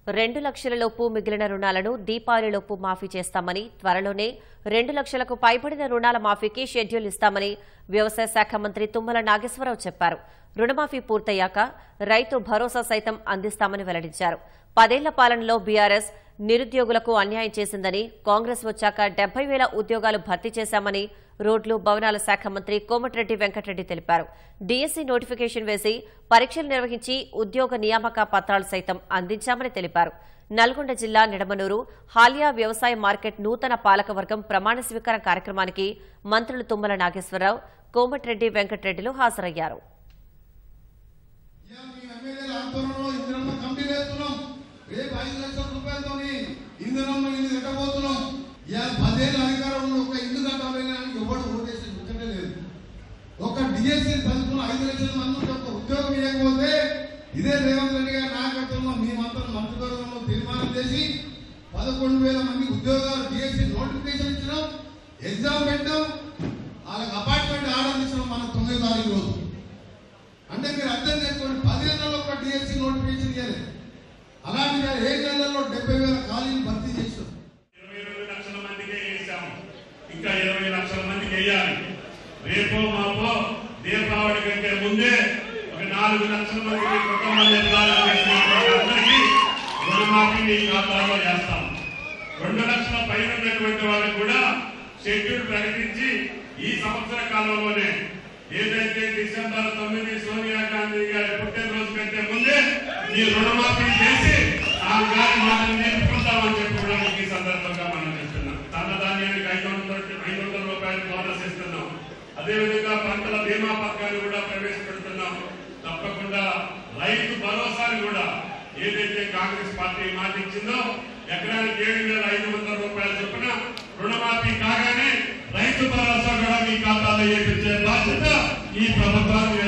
రెండు లక్షలలోపు మిగిలిన రుణాలను దీపావళిలోపు మాఫీ చేస్తామని త్వరలోనే రెండు లక్షలకు పైబడిన రుణాల మాఫీకి షెడ్యూల్ ఇస్తామని వ్యవసాయ శాఖ మంత్రి తుమ్మల నాగేశ్వరరావు చెప్పారు రుణమాఫీ పూర్తయ్యాక రైతు భరోసా సైతం అందిస్తామని వెల్లడించారు పదేళ్ల పాలనలో బీఆర్ఎస్ నిరుద్యోగులకు అన్యాయం చేసిందని కాంగ్రెస్ వచ్చాక డెబ్బై వేల ఉద్యోగాలు భర్తీ చేశామని రోడ్లు భవనాల శాఖ మంత్రి కోమటిరెడ్డి వెంకటరెడ్డి తెలిపారు డీఎస్సీ నోటిఫికేషన్ వేసి పరీక్షలు నిర్వహించి ఉద్యోగ నియామక పత్రాలు సైతం అందించామని తెలిపారు నల్గొండ జిల్లా నిడమనూరు హాలియా వ్యవసాయ మార్కెట్ నూతన పాలకవర్గం ప్రమాణ స్వీకార కార్యక్రమానికి మంత్రులు తుమ్మల నాగేశ్వరరావు కోమటిరెడ్డి వెంకటరెడ్డిలు హాజరయ్యారు ఇవాళ మీ ఎమ్మెల్యేల ఆధ్వర్యంలో ఇందిరమ్మ కమిటీ వేస్తున్నాం రేపు ఐదు లక్షల రూపాయలతోని ఇందిరమ్మ ఇల్లు కట్టబోతున్నాం ఇవాళ పదేళ్ళ అధికారంలో ఒక ఇల్లు కట్టాలని అని ఎవడు ఓటేసి ముచ్చటే లేదు ఒక డిఎస్సీ చదువుకున్న ఐదు లక్షల మంది ఒక ఉద్యోగం ఇవ్వకపోతే ఇదే రేవంత్ రెడ్డి గారి నాయకత్వంలో మేమంతా మంత్రివర్గంలో తీర్మానం చేసి పదకొండు వేల మంది ఉద్యోగాలు డిఎస్సీ నోటిఫికేషన్ ఇచ్చినాం ఎగ్జామ్ పెట్టాం వాళ్ళకి అపార్ట్మెంట్ ఆర్డర్ ఇచ్చినాం మన తొమ్మిది తారీఖు రోజు అంటే మీరు అర్థం చేసుకోండి పదిహేనులో ఒక డిఎస్సీ నోటిఫికేషన్ ఇవ్వలేదు అలాంటి ఏ నెలల్లో డెబ్బై వేల ఖాళీలు భర్తీ చేసాం ఇరవై రెండు లక్షల మందికే వేసాము ఇంకా ఇరవై లక్షల మందికి వేయాలి రేపో మాపో దీపావళి కంటే ముందే ఒక నాలుగు లక్షల మందికి కుటుంబ నిర్మాణం చేసినటువంటి అందరికీ రుణమాఫీ మీ ఖాతాలో వేస్తాం రెండు లక్షల పైన ఉన్నటువంటి వాళ్ళకి కూడా షెడ్యూల్ ప్రకటించి ఈ సంవత్సర కాలంలోనే ఏదైతే డిసెంబర్ తొమ్మిది సోనియా గాంధీ గారి పుట్టినరోజు కంటే ముందే ఈ రుణమాఫీ చేసి ఆ గారి మాటలు నేర్చుకుంటామని చెప్పి కూడా మీకు ఈ సందర్భంగా మనం చెప్తున్నాం ధనధాన్యానికి ఐదు వందల ఐదు వందల రూపాయలు బోనస్ ఇస్తున్నాం అదేవిధంగా పంటల బీమా పథకాన్ని కూడా ప్రవేశపెడుతున్నాం తప్పకుండా రైతు భరోసాని కూడా ఏదైతే కాంగ్రెస్ పార్టీ మాట ఇచ్చిందో ఎకరానికి ఏడు వేల ఐదు వందల రూపాయల చొప్పున రుణమాఫీ కాగానే రైతు భరోసా కూడా మీ ఖాతాలో వేయించే బాధ్యత ఈ ప్రభుత్వాన్ని